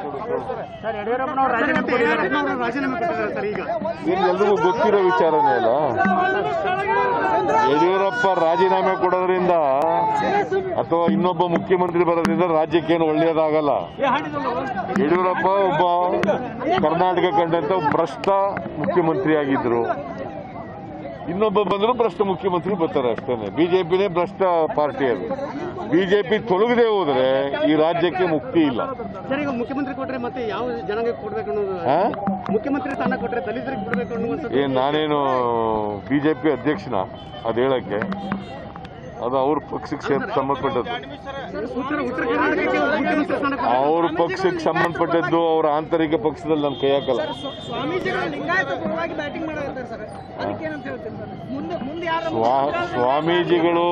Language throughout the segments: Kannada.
ಸರ್ ಯಡಿಯೂರಪ್ಪನವರು ರಾಜೀನಾಮೆ ಕೊಟ್ಟಿದ್ದಾರೆ ರಾಜೀನಾಮೆ ಕೊಟ್ಟಿದ್ದಾರೆ ಸರ್ ಈಗ ನಿಮ್ಗೆಲ್ರಿಗೂ ಗೊತ್ತಿರೋ ವಿಚಾರನೇ ಅಲ್ಲ ಯಡಿಯೂರಪ್ಪ ರಾಜೀನಾಮೆ ಕೊಡೋದ್ರಿಂದ ಅಥವಾ ಇನ್ನೊಬ್ಬ ಮುಖ್ಯಮಂತ್ರಿ ಬರೋದ್ರಿಂದ ರಾಜ್ಯಕ್ಕೇನು ಒಳ್ಳೆಯದಾಗಲ್ಲ ಯಡಿಯೂರಪ್ಪ ಒಬ್ಬ ಕರ್ನಾಟಕ ಕಂಡಂತ ಭ್ರಷ್ಟ ಮುಖ್ಯಮಂತ್ರಿ ಆಗಿದ್ರು ಇನ್ನೊಬ್ಬ ಬಂದ್ರು ಭ್ರಷ್ಟ ಮುಖ್ಯಮಂತ್ರಿ ಬರ್ತಾರೆ ಅಷ್ಟೇನೆ ಬಿಜೆಪಿನೇ ಭ್ರಷ್ಟ ಪಾರ್ಟಿ ಅದು ಬಿಜೆಪಿ ತೊಲಗದೆ ಹೋದ್ರೆ ಈ ರಾಜ್ಯಕ್ಕೆ ಮುಕ್ತಿ ಇಲ್ಲ ಸರ್ ಈಗ ಮುಖ್ಯಮಂತ್ರಿ ಕೊಟ್ರೆ ಮತ್ತೆ ಯಾವ ಜನಾಂಗಕ್ಕೆ ಕೊಡ್ಬೇಕು ಅನ್ನೋದು ಆ? ಮುಖ್ಯಮಂತ್ರಿ ಸ್ಥಾನ ಕೊಟ್ರೆ ದಲಿತರಿಗೆ ಕೊಡ್ಬೇಕು ಅನ್ನುವಂಥದ್ದು ಏನ್ ನಾನೇನು ಬಿಜೆಪಿ ಅಧ್ಯಕ್ಷನ ಅದು ಹೇಳಕ್ಕೆ ಅದು ಅವ್ರ ಪಕ್ಷಕ್ಕೆ ಸೇರ್ ಸಂಬಂಧಪಟ್ಟದ್ದು ಉತ್ತರ ಉತ್ತರ ಕರ್ನಾಟಕಕ್ಕೆ ಮುಖ್ಯಮಂತ್ರಿ ಸ್ಥಾನ ಕೊಡ್ಬೇಕು. ಅವ್ರ ಪಕ್ಷಕ್ಕೆ ಸಂಬಂಧಪಟ್ಟದ್ದು ಅವ್ರ ಆಂತರಿಕ ಪಕ್ಷದಲ್ಲಿ ನಾನು ಕೈ ಹಾಕಲ್ಲ ಸ್ವಾಮೀಜಿಗಳು ಲಿಂಗಾಯತ ಪರವಾಗಿ ಬ್ಯಾಟಿಂಗ್ ಮಾಡಾಕತ್ತಾರೆ ಸರ್ ಅದಕ್ಕೇನಂತ ಹೇಳ್ತೀನಿ ಸರ್ ಮುಂದೆ ಮುಂದೆ ಯಾರು ಸ್ವಾ ಸ್ವಾಮೀಜಿಗಳು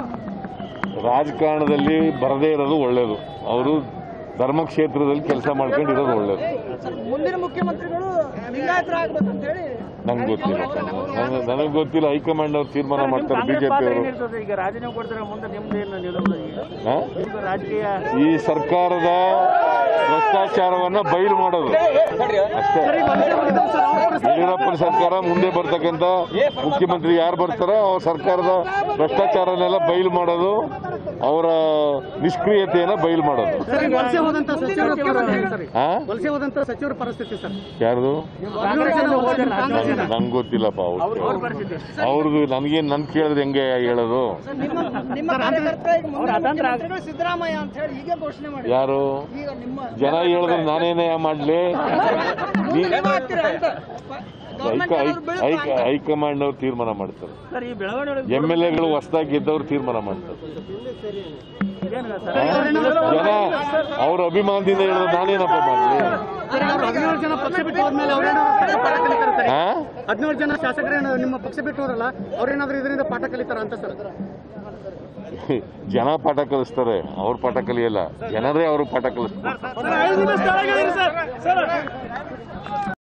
ರಾಜಕಾರಣದಲ್ಲಿ ಬರದೇ ಇರೋದು ಒಳ್ಳೇದು ಅವರು ಧರ್ಮಕ್ಷೇತ್ರದಲ್ಲಿ ಕೆಲಸ ಮಾಡ್ಕೊಂಡಿರೋದು ಒಳ್ಳೇದು ಸರ್ ಮುಂದಿನ ಮುಖ್ಯಮಂತ್ರಿಗಳು ಲಿಂಗಾಯತರಾಗಬೇಕು ಅಂತ ಹೇಳಿ ನಂಗೆ ಗೊತ್ತಿಲ್ಲ ನನಗೆ ನನಗೆ ಗೊತ್ತಿಲ್ಲ ಹೈಕಮಾಂಡ್ ಅವ್ರು ತೀರ್ಮಾನ ಮಾಡ್ತಾರೆ ಬಿಜೆಪಿ ಅವರು ಈಗ ರಾಜೀನಾಮೆ ಕೊಡ್ತಾರೆ ಮುಂದೆ ನಿಮ್ದು ಏನು ನಿಲುವು ಹಾ? ಈಗ ರಾಜಕೀಯ ಈ ಸರ್ಕಾರದ ಭ್ರಷ್ಟಾಚಾರವನ್ನ ಬಯಲು ಮಾಡೋದು ಅಷ್ಟೇ ಯಡಿಯೂರಪ್ಪನ ಸರ್ಕಾರ ಮುಂದೆ ಬರ್ತಕ್ಕಂಥ ಮುಖ್ಯಮಂತ್ರಿ ಯಾರು ಬರ್ತಾರೋ ಅವ್ರ ಸರ್ಕಾರದ ಭ್ರಷ್ಟಾಚಾರನೆಲ್ಲ ಬಯಲು ಮಾಡೋದು ಅವರ ನಿಷ್ಕ್ರಿಯತೆಯನ್ನ ಬಯಲು ಮಾಡೋದು ಸರ್ ಈಗ ವಲಸೆ ಹೋದಂತ ಸಚಿವರ ಪರಿಸ್ಥಿತಿ ಸರ್ ಹಾ ವಲಸೆ ಹೋದಂತ ಸಚಿವರ ಪರಿಸ್ಥಿತಿ ಸರ್ ಯಾರ್ದು ಕಾಂಗ್ರೆಸ್ ಜನ ಹೋದ್ರೆ ಕಾಂಗ್ರೆಸ್ ಜನ. ನಂಗೆ ಗೊತ್ತಿಲ್ಲಪ್ಪ ಅವ್ರು ಅವ್ರ ಪರಿಸ್ಥಿತಿ ಅವ್ರದ್ದು ನನಗೇನು ನನ್ ಕೇಳಿದ್ರೆ ಹೆಂಗೆ ಹೇಳೋದು ನಿಮ್ಮ ನಿಮ್ಮ ಕಾರ್ಯಕರ್ತ ಈಗ ಮುಂದಿನ ಮುಖ್ಯಮಂತ್ರಿಗಳು ಸಿದ್ದರಾಮಯ್ಯ ಅಂತ ಹೇಳಿ ಈಗ ಘೋಷಣೆ ಮಾಡಿ ಯಾರು ಈಗ ನಿಮ್ಮ ಜನ ಹೇಳಿದ್ರೆ ನಾನೇನೇ ಮಾಡ್ಲಿ ನೀ- ನೀವು ಆಗ್ತೀರಾ ಅಂತ ಹೈಕ ಹೈಕ- ಹೈಕ ಹೈಕಮಾಂಡ್ ಅವ್ರು ತೀರ್ಮಾನ ಮಾಡ್ತಾರೆ ಸರ್ ಈ ಬೆಳವಣಿಗೆ ಎಮ್ ಎಲ್ ಎಗಳು ಹೊಸದಾಗಿ ಗೆದ್ದವ್ರು ತೀರ್ಮಾನ ಮಾಡ್ತಾರೆ ಇದೇನು ಸರ್ ಜನ ಅವ್ರ ಅಭಿಮಾನದಿಂದ ಹೇಳಿದ್ರೆ ನಾನೇನಪ್ಪ ಮಾಡ್ಲಿ ಸರ್, ಈಗ ಅವ್ರು ಹದಿನೇಳು ಜನ ಪಕ್ಷ ಬಿಟ್ಟು ಹೋದ್ಮೇಲೆ ಅವ್ರೇನಾದ್ರು ಪಾಠ ಕಲಿತಾರ ಸರ್ ಹಾ ಹದಿನೇಳು ಜನ ಶಾಸಕರೇನು ನಿಮ್ಮ ಪಕ್ಷ ಬಿಟ್ಟು ಹೋರಲ್ಲ ಅವ್ರೇನಾದ್ರು ಇದರಿಂದ ಪಾಠ ಕಲಿತಾರ ಅಂತ ಸರ್ ಜನ ಪಾಠ ಕಲಿಸ್ತಾರೆ ಅವ್ರ ಪಾಠ ಕಲಿಯಲ್ಲ ಜನರೇ ಅವ್ರ ಪಾಠ ಕಲಿಸ್ತಾರೆ ಸರ್